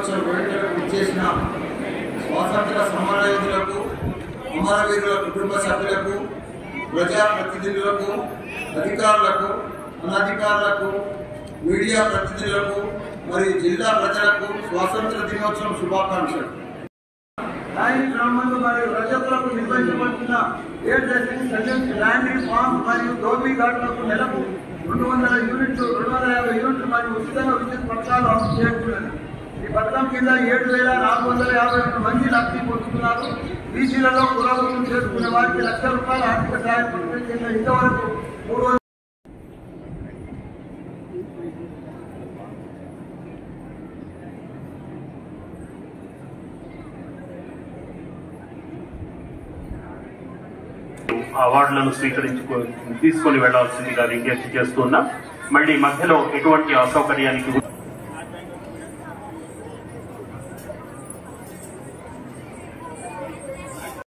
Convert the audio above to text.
దినోత్సవ వేడుకలకు ఇచ్చేసిన స్వాతంత్ర సమరయోధులకు అమరవీరుల కుటుంబ సభ్యులకు ప్రజాప్రతినిధులకు అధికారులకు అనధికారులకు మీడియా ప్రతినిధులకు మరియు జిల్లా ప్రజలకు స్వాతంత్ర దినోత్సవం శుభాకాంక్షలు ల్యాండ్ గ్రామాలు మరియు రజకులకు నిర్వహించబడుతున్న ఎయిర్ డ్రెస్సింగ్ సర్జన్స్ ల్యాండ్ ఫామ్ మరియు ధోబీ ఘాట్లకు నెలకు రెండు వందల యూనిట్లు రెండు వందల యాభై యూనిట్లు మరియు ఉచితంగా విద్యుత్ పథకాలు అమలు చేస్తున్నది ఈ పథకం కింద ఏడు వేల నాలుగు వందల యాభై రెండు మంది లబ్ధి పొందుతున్నారు బీసీలలో కులవృత్తులు చేసుకునే వారికి లక్ష రూపాయల ఆర్థిక సహాయం ప్రకటించిన ఇంతవరకు మూడు వందల అవార్డులను స్వీకరించుకో తీసుకొని వెళ్లాల్సిందిగా విజ్ఞప్తి చేస్తున్నాం మళ్ళీ మధ్యలో ఎటువంటి అసౌకర్యానికి